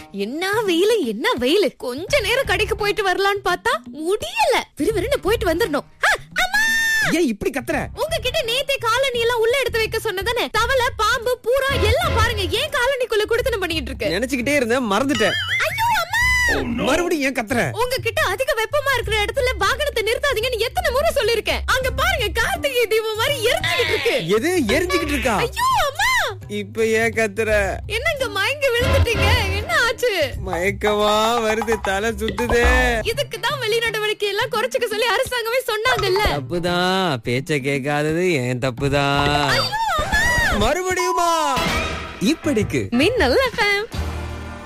என்ன வெயிலு என்ன வெயிலு கொஞ்ச நேரம் கடைக்கு போயிட்டு வரலாம்னு பார்த்தா முடியல விறுவிறுன்னு போயிட்டு வந்துடணும் ஆ, அம்மா! ஏன் இப்படி கத்துற உங்ககிட்ட நேத்தே காலனி எல்லாம் உள்ள எடுத்து வைக்க சொன்னதானே தவளை பாம்பு பூரா எல்லாம் பாருங்க ஏன் காலனிக்குள்ள குடுத்தன பண்ணிட்டு இருக்கு நினைச்சுக்கிட்டே இருந்தேன் மறந்துட்டேன் ஐயோ அம்மா மறுபடியும் ஏன் கத்துற உங்ககிட்ட அதிக வெப்பமா இருக்கிற இடத்துல வாகனத்தை நிறுத்தாதீங்கன்னு எத்தனை முறை சொல்லிருக்கேன் அங்க பாருங்க கார்த்திகை தீபம் மாதிரி எரிஞ்சுக்கிட்டு இருக்கு எது எரிஞ்சுக்கிட்டு இருக்கா ஐயோ அம்மா இப்ப ஏன் கத்துற என்னங்க மயங்கி விழுந்துட்டீங்க என்ன ஆச்சு மயக்கமா வருது தலை சுத்துதே இதுக்கு தான் வெளிநடவடிக்கை எல்லாம் குறைச்சுக்க சொல்லி அரசாங்கமே சொன்னாங்கல்ல தப்புதான் பேச்ச கேட்காதது ஏன் தப்புதான் மறுபடியுமா இப்படிக்கு மின்னல் எஃப்எம்